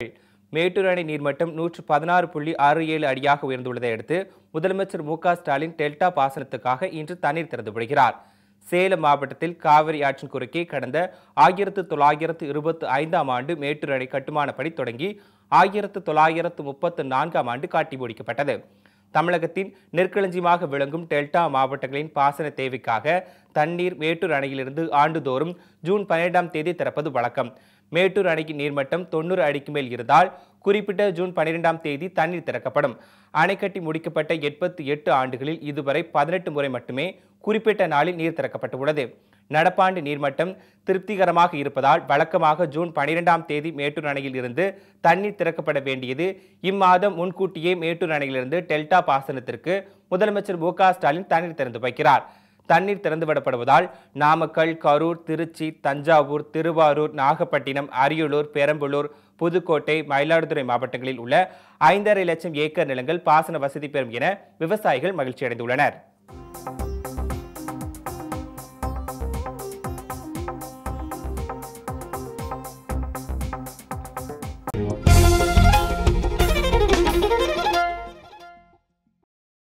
மேட்டூர் அணை நீர்மட்டம் நூற்று பதினாறு புள்ளி ஆறு ஏழு அடியாக உயர்ந்துள்ளதை அடுத்து முதலமைச்சர் மு க ஸ்டாலின் டெல்டா பாசனத்துக்காக இன்று தண்ணீர் திறந்து விடுகிறார் சேலம் மாவட்டத்தில் காவிரி ஆற்றின் குறுக்கே கடந்த ஆயிரத்து தொள்ளாயிரத்து இருபத்தி ஐந்தாம் ஆண்டு மேட்டூர் அணை கட்டுமான பணி தொடங்கி ஆயிரத்து தொள்ளாயிரத்து முப்பத்து நான்காம் ஆண்டு காட்டி முடிக்கப்பட்டது தமிழகத்தின் நெற்களஞ்சியமாக விளங்கும் டெல்டா மாவட்டங்களின் பாசன தேவைக்காக தண்ணீர் மேட்டூர் அணையிலிருந்து ஆண்டுதோறும் ஜூன் பன்னிரெண்டாம் தேதி திறப்பது வழக்கம் மேட்டூர் அணையின் நீர்மட்டம் தொண்ணூறு அடிக்கு மேல் இருந்தால் குறிப்பிட்ட ஜூன் பன்னிரெண்டாம் தேதி தண்ணீர் திறக்கப்படும் அணை கட்டி முடிக்கப்பட்ட எண்பத்தி எட்டு ஆண்டுகளில் இதுவரை பதினெட்டு முறை மட்டுமே குறிப்பிட்ட நாளில் நீர் திறக்கப்பட்டுள்ளது நடப்பாண்டு நீர்மட்டம் திருப்திகரமாக இருப்பதால் வழக்கமாக ஜூன் பனிரெண்டாம் தேதி மேட்டூர் அணையில் இருந்து தண்ணீர் திறக்கப்பட வேண்டியது இம்மாதம் முன்கூட்டியே மேட்டூர் அணையிலிருந்து டெல்டா பாசனத்திற்கு முதலமைச்சர் மு க ஸ்டாலின் தண்ணீர் திறந்து வைக்கிறார் தண்ணீர் திறந்துவிடப்படுவதால் நாமக்கல் கரூர் திருச்சி தஞ்சாவூர் திருவாரூர் நாகப்பட்டினம் அரியலூர் பெரம்பலூர் புதுக்கோட்டை மயிலாடுதுறை மாவட்டங்களில் உள்ள ஐந்தரை லட்சம் ஏக்கர் நிலங்கள் பாசன வசதி பெறும் என விவசாயிகள் மகிழ்ச்சி அடைந்துள்ளனர்